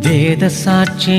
വേദസാക്ഷി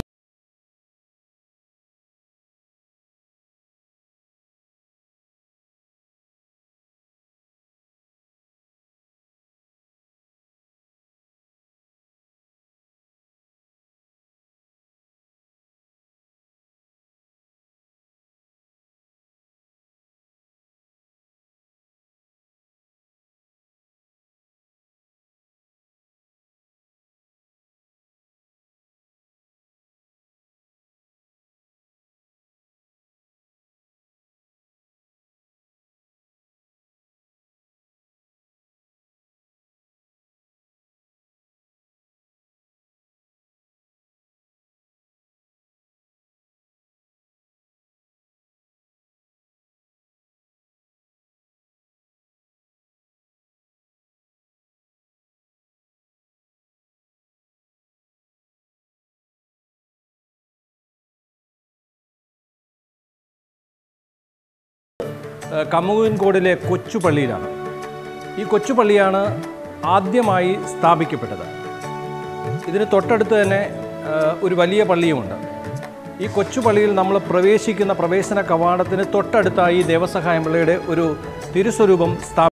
ഏഹ് കമുകൻകോടിലെ കൊച്ചു പള്ളിയിലാണ് ഈ കൊച്ചു പള്ളിയാണ് ആദ്യമായി സ്ഥാപിക്കപ്പെട്ടത് ഇതിന് തൊട്ടടുത്ത് തന്നെ ഏഹ് ഒരു വലിയ പള്ളിയുമുണ്ട് ഈ കൊച്ചു പള്ളിയിൽ നമ്മൾ പ്രവേശിക്കുന്ന പ്രവേശന കവാടത്തിന് തൊട്ടടുത്തായി ദേവസഹായം പിള്ളയുടെ ഒരു തിരുസ്വരൂപം സ്ഥാപി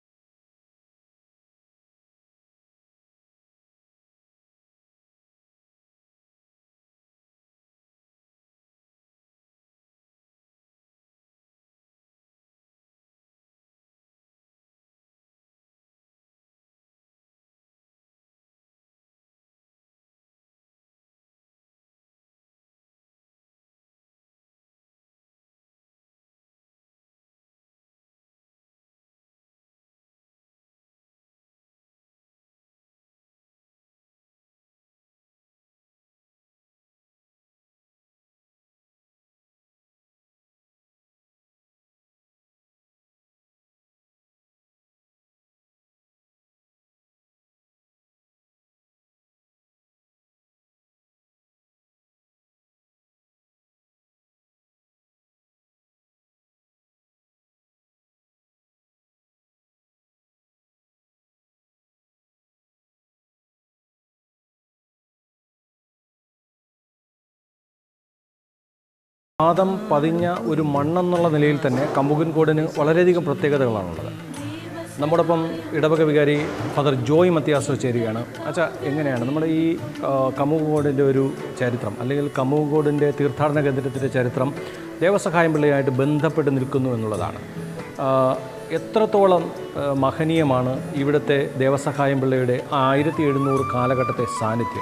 പാദം പതിഞ്ഞ ഒരു മണ്ണെന്നുള്ള നിലയിൽ തന്നെ കമ്പുകൻകോടിന് വളരെയധികം പ്രത്യേകതകളാണുള്ളത് നമ്മോടൊപ്പം ഇടവക വികാരി ഫാദർ ജോയ് മത്യാസോ ചേരുകയാണ് അച്ഛാ എങ്ങനെയാണ് നമ്മുടെ ഈ ആ, കമുകോടിൻ്റെ ഒരു ചരിത്രം അല്ലെങ്കിൽ കമുകോടിൻ്റെ തീർത്ഥാടന കേന്ദ്രത്തിൻ്റെ ചരിത്രം ദേവസഹായം പിള്ളയായിട്ട് ബന്ധപ്പെട്ട് നിൽക്കുന്നു എന്നുള്ളതാണ് ആ, എത്രത്തോളം ആ, മഹനീയമാണ് ഇവിടുത്തെ ദേവസഹായം പിള്ളയുടെ ആയിരത്തി എഴുന്നൂറ് കാലഘട്ടത്തെ സാന്നിധ്യം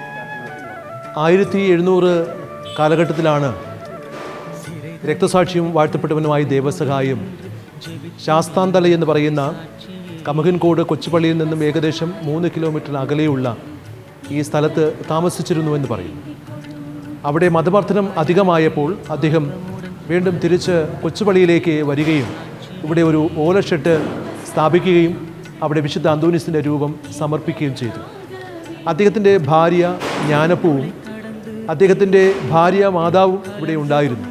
ആയിരത്തി എഴുന്നൂറ് കാലഘട്ടത്തിലാണ് രക്തസാക്ഷിയും വാഴ്ത്തപ്പെട്ടവനുമായി ദേവസഹായം ശാസ്താന്തല എന്ന് പറയുന്ന കമകൻകോട് കൊച്ചുപള്ളിയിൽ നിന്നും ഏകദേശം മൂന്ന് കിലോമീറ്റർ അകലെയുള്ള ഈ സ്ഥലത്ത് താമസിച്ചിരുന്നുവെന്ന് പറയുന്നു അവിടെ മതമർദ്ദനം അധികമായപ്പോൾ അദ്ദേഹം വീണ്ടും തിരിച്ച് കൊച്ചുപള്ളിയിലേക്ക് വരികയും ഇവിടെ ഒരു ഓലഷെട്ട് സ്ഥാപിക്കുകയും അവിടെ വിശുദ്ധ അന്തോനിസിൻ്റെ രൂപം സമർപ്പിക്കുകയും ചെയ്തു അദ്ദേഹത്തിൻ്റെ ഭാര്യ ജ്ഞാനപ്പൂവും അദ്ദേഹത്തിൻ്റെ ഭാര്യ മാതാവും ഇവിടെ ഉണ്ടായിരുന്നു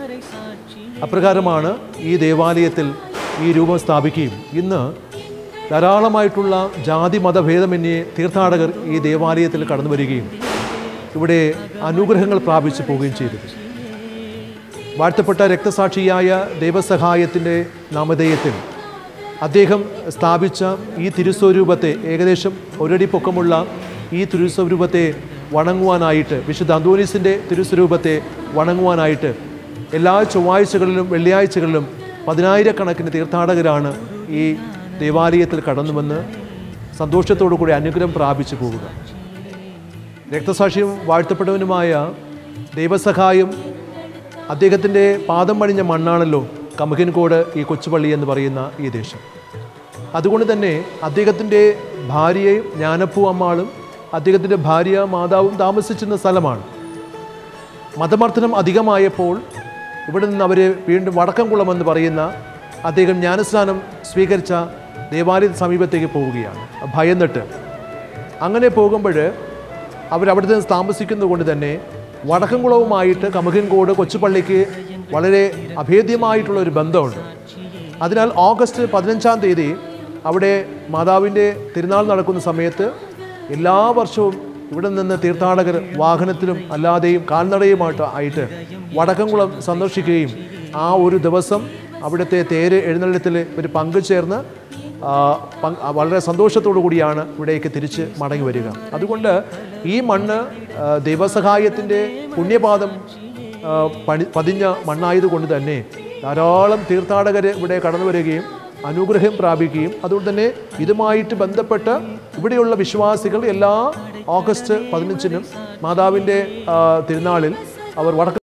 അപ്രകാരമാണ് ഈ ദേവാലയത്തിൽ ഈ രൂപം സ്ഥാപിക്കുകയും ഇന്ന് ധാരാളമായിട്ടുള്ള ജാതി മതഭേദമന്യേ തീർത്ഥാടകർ ഈ ദേവാലയത്തിൽ കടന്നു വരികയും ഇവിടെ അനുഗ്രഹങ്ങൾ പ്രാപിച്ചു പോവുകയും ചെയ്തു വാഴ്ത്തപ്പെട്ട രക്തസാക്ഷിയായ ദൈവസഹായത്തിൻ്റെ നാമധേയത്തിൽ അദ്ദേഹം സ്ഥാപിച്ച ഈ തിരുസ്വരൂപത്തെ ഏകദേശം ഒരടി പൊക്കമുള്ള ഈ തിരുസ്വരൂപത്തെ വണങ്ങുവാനായിട്ട് വിശുദ്ധ അന്തോനീസിൻ്റെ തിരുസ്വരൂപത്തെ വണങ്ങുവാനായിട്ട് എല്ലാ ചൊവ്വാഴ്ചകളിലും വെള്ളിയാഴ്ചകളിലും പതിനായിരക്കണക്കിന് തീർത്ഥാടകരാണ് ഈ ദേവാലയത്തിൽ കടന്നുവന്ന് സന്തോഷത്തോടു കൂടി അനുഗ്രഹം പ്രാപിച്ചു പോവുക രക്തസാക്ഷിയും വാഴ്ത്തപ്പെട്ടവനുമായ ദൈവസഹായം അദ്ദേഹത്തിൻ്റെ പാദം പണിഞ്ഞ മണ്ണാണല്ലോ കമുകൻകോട് ഈ കൊച്ചുപള്ളി എന്ന് പറയുന്ന ഈ ദേശം അതുകൊണ്ട് തന്നെ അദ്ദേഹത്തിൻ്റെ ഭാര്യയും ജ്ഞാനപ്പൂ അമ്മാളും അദ്ദേഹത്തിൻ്റെ ഭാര്യ മാതാവും താമസിച്ചിരുന്ന സ്ഥലമാണ് മതമർദ്ദനം അധികമായപ്പോൾ ഇവിടെ നിന്ന് അവർ വീണ്ടും വടക്കംകുളം എന്ന് പറയുന്ന അദ്ദേഹം ജ്ഞാനസ്നാനം സ്വീകരിച്ച ദേവാലയ സമീപത്തേക്ക് പോവുകയാണ് ഭയന്നിട്ട് അങ്ങനെ പോകുമ്പോൾ അവരവിടെ നിന്ന് താമസിക്കുന്നത് കൊണ്ട് തന്നെ വടക്കംകുളവുമായിട്ട് കമുകൻകോട് കൊച്ചുപള്ളിക്ക് വളരെ അഭേദ്യമായിട്ടുള്ള ഒരു ബന്ധമുണ്ട് അതിനാൽ ഓഗസ്റ്റ് പതിനഞ്ചാം തീയതി അവിടെ മാതാവിൻ്റെ തിരുനാൾ നടക്കുന്ന സമയത്ത് എല്ലാ വർഷവും ഇവിടെ നിന്ന് തീർത്ഥാടകർ വാഹനത്തിലും അല്ലാതെയും കാൽനടയുമായിട്ട് ആയിട്ട് വടക്കംകുളം സന്ദർശിക്കുകയും ആ ഒരു ദിവസം അവിടുത്തെ തേര് എഴുന്നള്ളത്തിൽ ഒരു പങ്കുചേർന്ന് ആ, പങ്ക്- ആ, വളരെ സന്തോഷത്തോടു കൂടിയാണ് ഇവിടേക്ക് തിരിച്ച് മടങ്ങി വരിക അതുകൊണ്ട് ഈ മണ്ണ് ആ, ദൈവസഹായത്തിൻ്റെ പുണ്യപാദം ആ, പണി പതിഞ്ഞ മണ്ണായതുകൊണ്ട് തന്നെ ധാരാളം തീർത്ഥാടകർ ഇവിടെ കടന്നു വരികയും അനുഗ്രഹം പ്രാപിക്കുകയും അതുകൊണ്ട് തന്നെ ഇതുമായിട്ട് ബന്ധപ്പെട്ട് ഇവിടെയുള്ള വിശ്വാസികൾ എല്ലാ ഓഗസ്റ്റ് പതിനഞ്ചിനും മാതാവിൻ്റെ ആ, തിരുനാളിൽ അവർ വടക്ക്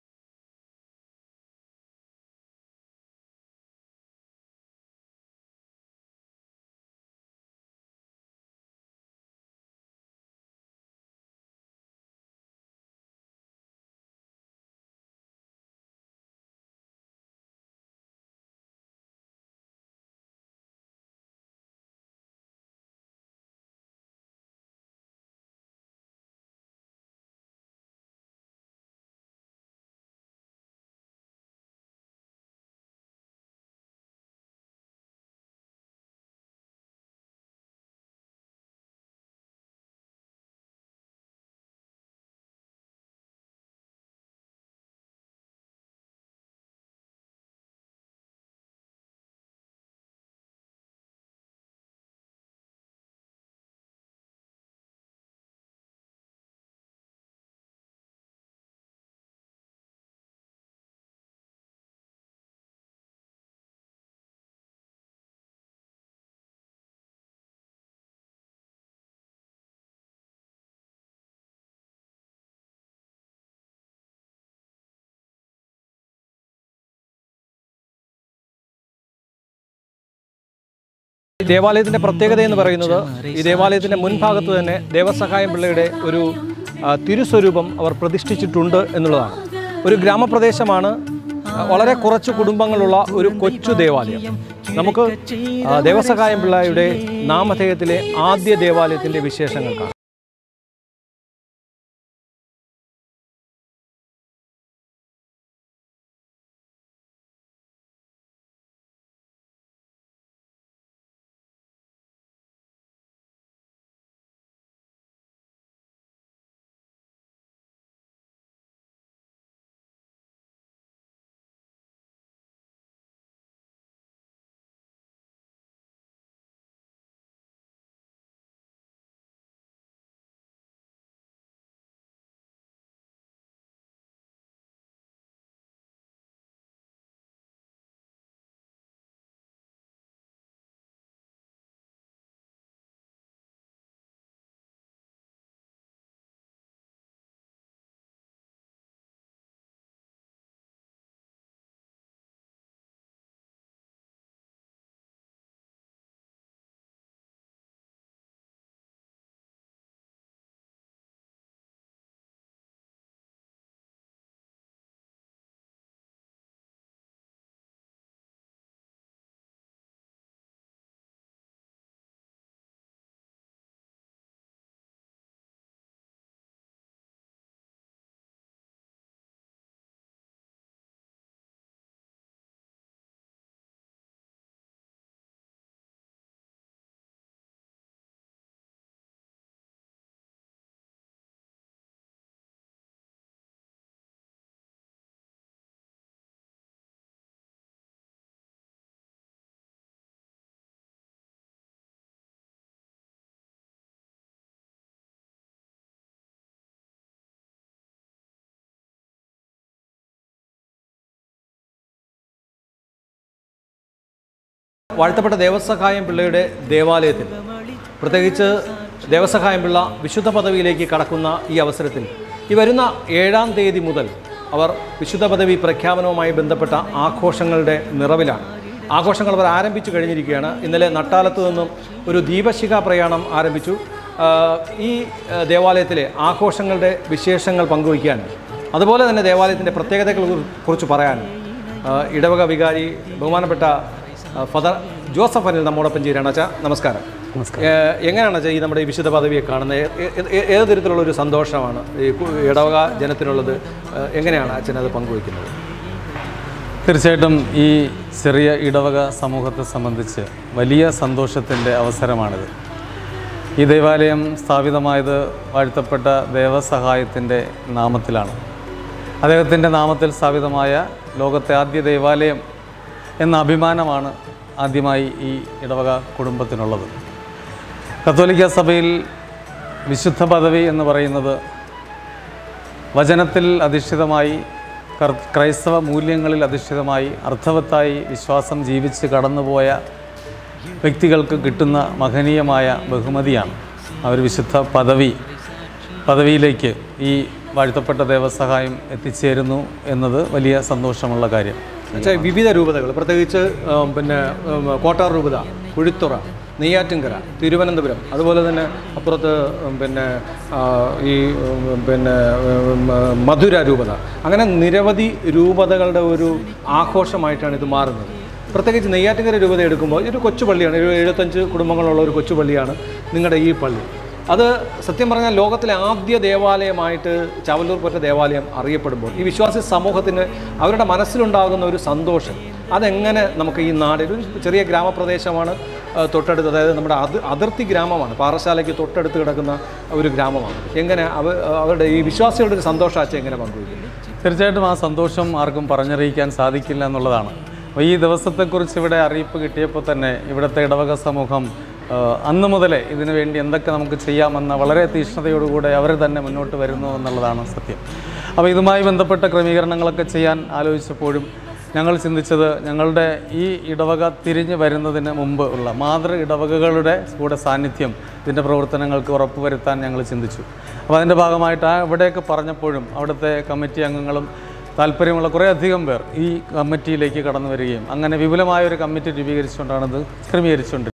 ഈ ദേവാലയത്തിൻ്റെ പ്രത്യേകത എന്ന് പറയുന്നത് ഈ ദേവാലയത്തിൻ്റെ മുൻഭാഗത്ത് തന്നെ ദേവസഹായം പിള്ളയുടെ ഒരു ആ, തിരുസ്വരൂപം അവർ പ്രതിഷ്ഠിച്ചിട്ടുണ്ട് എന്നുള്ളതാണ് ഒരു ഗ്രാമപ്രദേശമാണ് ആ, വളരെ കുറച്ച് കുടുംബങ്ങളുള്ള ഒരു കൊച്ചു ദേവാലയം നമുക്ക് ആ, ദേവസഹായം പിള്ളയുടെ നാമധേയത്തിലെ ആദ്യ ദേവാലയത്തിൻ്റെ വിശേഷങ്ങൾ കാണാം വാഴ്ത്തപ്പെട്ട ദേവസഹായം പിള്ളയുടെ ദേവാലയത്തിൽ പ്രത്യേകിച്ച് ദേവസഹായം പിള്ള വിശുദ്ധ പദവിയിലേക്ക് കടക്കുന്ന ഈ അവസരത്തിൽ ഈ വരുന്ന ഏഴാം തീയതി മുതൽ അവർ വിശുദ്ധ പദവി പ്രഖ്യാപനവുമായി ബന്ധപ്പെട്ട ആഘോഷങ്ങളുടെ നിറവിലാണ് ആഘോഷങ്ങൾ അവർ ആരംഭിച്ചു കഴിഞ്ഞിരിക്കുകയാണ് ഇന്നലെ നട്ടാലത്ത് നിന്നും ഒരു ദീപശിഖ പ്രയാണം ആരംഭിച്ചു ആ, ഈ ആ, ദേവാലയത്തിലെ ആഘോഷങ്ങളുടെ വിശേഷങ്ങൾ പങ്കുവയ്ക്കാൻ അതുപോലെ തന്നെ ദേവാലയത്തിൻ്റെ പ്രത്യേകതകളെ കുറിച്ച് പറയാൻ ആ, ഇടവക വികാരി ബഹുമാനപ്പെട്ട ആ, ഫാദർ ജോസഫ് അനിൽ നമ്മോടൊപ്പം ചേരുകയാണ് അച്ഛാ നമസ്കാരം ഏ, എങ്ങനെയാണ് അച്ഛാ ഈ നമ്മുടെ ഈ വിശുദ്ധ പദവിയെ കാണുന്നത് ഏ- ഏ- ഏ- ഏത് തരത്തിലുള്ള ഒരു സന്തോഷമാണ് ഈ കു- ഇടവക ജനത്തിനുള്ളത് ഏ, എങ്ങനെയാണ് അച്ഛൻ അത് പങ്കുവയ്ക്കുന്നത് തീർച്ചയായിട്ടും ഈ ചെറിയ ഇടവക സമൂഹത്തെ സംബന്ധിച്ച് വലിയ സന്തോഷത്തിൻ്റെ അവസരമാണിത് ഈ ദേവാലയം സ്ഥാപിതമായത് വാഴ്ത്തപ്പെട്ട ദേവസഹായത്തിൻ്റെ നാമത്തിലാണ് അദ്ദേഹത്തിൻ്റെ നാമത്തിൽ സ്ഥാപിതമായ ലോകത്തെ ആദ്യ ദേവാലയം എന്ന അഭിമാനമാണ് ആദ്യമായി ഈ ഇടവക കുടുംബത്തിനുള്ളത് കത്തോലിക്ക സഭയിൽ വിശുദ്ധ പദവി എന്ന് പറയുന്നത് വചനത്തിൽ അധിഷ്ഠിതമായി കർ- ക്രൈസ്തവ മൂല്യങ്ങളിൽ അധിഷ്ഠിതമായി അർത്ഥവത്തായി വിശ്വാസം ജീവിച്ച് കടന്നുപോയ വ്യക്തികൾക്ക് കിട്ടുന്ന മഹനീയമായ ബഹുമതിയാണ് അവർ വിശുദ്ധ പദവി പദവിയിലേക്ക് ഈ വാഴ്ത്തപ്പെട്ട ദേവസഹായം എത്തിച്ചേരുന്നു എന്നത് വലിയ സന്തോഷമുള്ള കാര്യം എന്നുവെച്ചാൽ വിവിധ രൂപതകൾ പ്രത്യേകിച്ച് ഉം, പിന്നെ ഉം, കോട്ടാർ രൂപത കുഴിത്തുറ നെയ്യാറ്റിൻകര തിരുവനന്തപുരം അതുപോലെ തന്നെ അപ്പുറത്ത് ഉം, പിന്നെ ആ, ഈ ഉം, പിന്നെ ഉം, മധുര രൂപത അങ്ങനെ നിരവധി രൂപതകളുടെ ഒരു ആഘോഷമായിട്ടാണ് ഇത് മാറുന്നത് പ്രത്യേകിച്ച് നെയ്യാറ്റിൻകര രൂപത എടുക്കുമ്പോൾ ഒരു കൊച്ചു പള്ളിയാണ് ഒരു എഴുപത്തഞ്ച് കുടുംബങ്ങളുള്ള ഒരു കൊച്ചു പള്ളിയാണ് നിങ്ങളുടെ ഈ പള്ളി അത് സത്യം പറഞ്ഞാൽ ലോകത്തിലെ ആദ്യ ദേവാലയമായിട്ട് ചാവല്ലൂർ പൊറ്റ ദേവാലയം അറിയപ്പെടുമ്പോൾ ഈ വിശ്വാസി സമൂഹത്തിന് അവരുടെ മനസ്സിലുണ്ടാകുന്ന ഒരു സന്തോഷം അതെങ്ങനെ നമുക്ക് ഈ നാടിൽ ഒരു ചെറിയ ഗ്രാമപ്രദേശമാണ് ആ, തൊട്ടടുത്ത് അതായത് നമ്മുടെ അത് അതിർത്തി ഗ്രാമമാണ് പാറശാലയ്ക്ക് തൊട്ടടുത്ത് കിടക്കുന്ന ഒരു ഗ്രാമമാണ് എങ്ങനെ അവ അവരുടെ ഈ വിശ്വാസികളുടെ ഒരു സന്തോഷാച്ച എങ്ങനെ പങ്കുവയ്ക്കും തീർച്ചയായിട്ടും ആ സന്തോഷം ആർക്കും പറഞ്ഞറിയിക്കാൻ സാധിക്കില്ല എന്നുള്ളതാണ് അപ്പോൾ ഈ ദിവസത്തെക്കുറിച്ച് ഇവിടെ അറിയിപ്പ് കിട്ടിയപ്പോൾ തന്നെ ഇവിടുത്തെ ഇടവക സമൂഹം ആ, അന്ന് മുതലേ ഇതിനു വേണ്ടി എന്തൊക്കെ നമുക്ക് ചെയ്യാമെന്ന വളരെ തീക്ഷ്ണതയോടുകൂടെ അവർ തന്നെ മുന്നോട്ട് വരുന്നു എന്നുള്ളതാണ് സത്യം അപ്പോൾ ഇതുമായി ബന്ധപ്പെട്ട ക്രമീകരണങ്ങളൊക്കെ ചെയ്യാൻ ആലോചിച്ചപ്പോഴും ഞങ്ങൾ ചിന്തിച്ചത് ഞങ്ങളുടെ ഈ ഇടവക തിരിഞ്ഞു വരുന്നതിന് മുമ്പ് ഉള്ള മാതൃ ഇടവകകളുടെ കൂടെ സാന്നിധ്യം ഇതിൻ്റെ പ്രവർത്തനങ്ങൾക്ക് ഉറപ്പുവരുത്താൻ ഞങ്ങൾ ചിന്തിച്ചു അപ്പോൾ അതിൻ്റെ ഭാഗമായിട്ട് ആ ഇവിടെയൊക്കെ പറഞ്ഞപ്പോഴും അവിടുത്തെ കമ്മിറ്റി അംഗങ്ങളും താല്പര്യമുള്ള കുറേയധികം പേർ ഈ കമ്മിറ്റിയിലേക്ക് കടന്നു വരികയും അങ്ങനെ വിപുലമായ ഒരു കമ്മിറ്റി രൂപീകരിച്ചുകൊണ്ടാണ് ഇത് ക്രമീകരിച്ചുകൊണ്ട്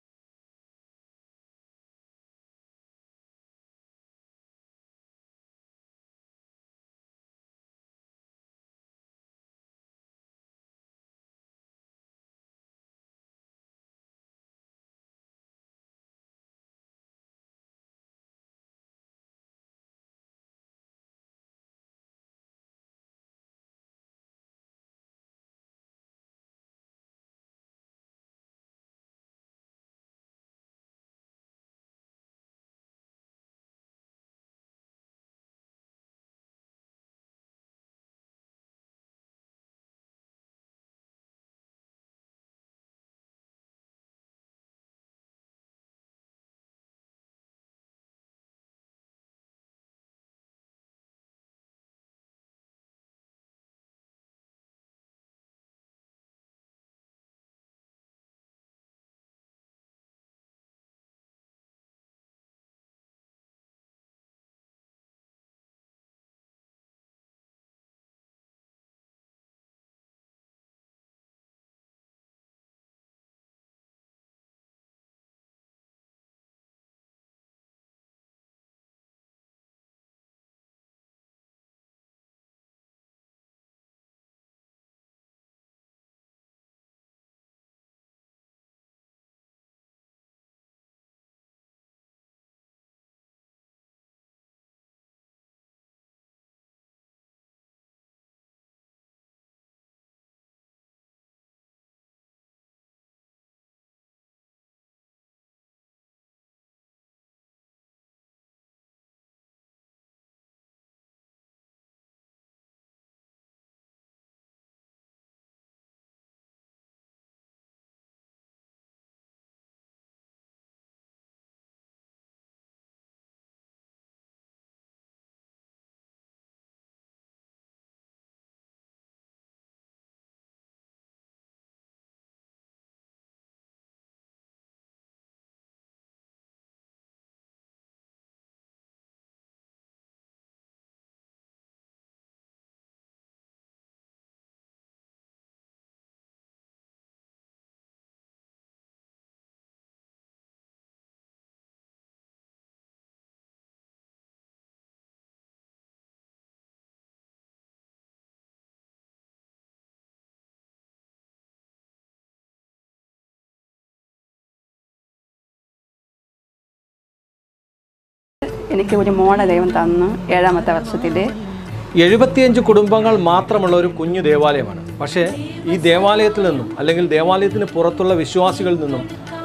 എനിക്ക് ഒരു മോളെ ദൈവം തന്നു ഏഴാമത്തെ വർഷത്തിൽ എഴുപത്തിയഞ്ച് കുടുംബങ്ങൾ മാത്രമുള്ള ഒരു കുഞ്ഞു ദേവാലയമാണ് പക്ഷേ ഈ ദേവാലയത്തിൽ നിന്നും അല്ലെങ്കിൽ ദേവാലയത്തിന് പുറത്തുള്ള വിശ്വാസികളിൽ നിന്നും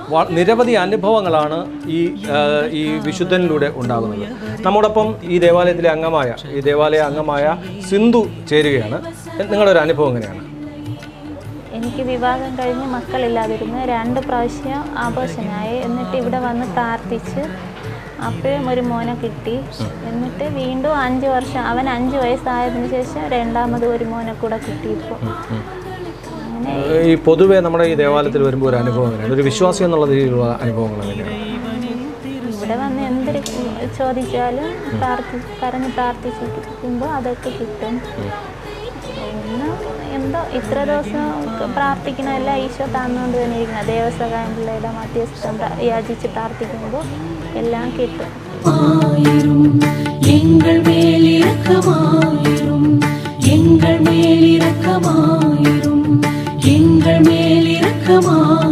വ- നിരവധി അനുഭവങ്ങളാണ് ഈ ആ, ഈ വിശുദ്ധനിലൂടെ ഉണ്ടാകുന്നത് നമ്മോടൊപ്പം ഈ ദേവാലയത്തിലെ അംഗമായ ഈ ദേവാലയ അംഗമായ സിന്ധു ചേരുകയാണ് നിങ്ങളുടെ ഒരു അനുഭവം എങ്ങനെയാണ് എനിക്ക് വിവാഹം കഴിഞ്ഞ് മക്കളില്ലാതിരുന്ന് രണ്ട് പ്രാവശ്യം ആഘോഷനായി എന്നിട്ട് ഇവിടെ വന്ന് പ്രാർത്ഥിച്ച് അപ്പോഴും ഒരു മോനെ കിട്ടി എന്നിട്ട് വീണ്ടും അഞ്ച് വർഷം അവൻ അഞ്ച് വയസ്സായതിനു ശേഷം രണ്ടാമത് ഒരു മോനെ കൂടെ കിട്ടി ഇപ്പോൾ അങ്ങനെ ഈ പൊതുവെ നമ്മുടെ ഈ ദേവാലയത്തിൽ വരുമ്പോൾ ഒരു അനുഭവം എങ്ങനെയാണ് ഒരു വിശ്വാസി എന്നുള്ള രീതിയിലുള്ള അനുഭവങ്ങൾ എങ്ങനെയാണ് ഇവിടെ വന്ന് എന്തൊരു ചോദിച്ചാലും പ്രാർത്ഥി പറഞ്ഞ് പ്രാർത്ഥിച്ചിരിക്കുമ്പോൾ അതൊക്കെ കിട്ടും ഇന്ന് എന്തോ ഇത്ര ദിവസം പ്രാർത്ഥിക്കണമല്ല ഈശോ തന്നുകൊണ്ട് തന്നെ ഇരിക്കണം ദേവസഹായം പിള്ളയുടെ മധ്യസ്ഥം പ്ര- യാചിച്ച് പ്രാർത്ഥിക്കുമ്പോൾ എല്ലാം കിട്ടും ஆயிரும் எங்கள் மேல் இரக்கமாயிரும் எங்கள் மேல் இரக்கமாயிரும் எங்கள் மேல் இரக்கமாயிரும்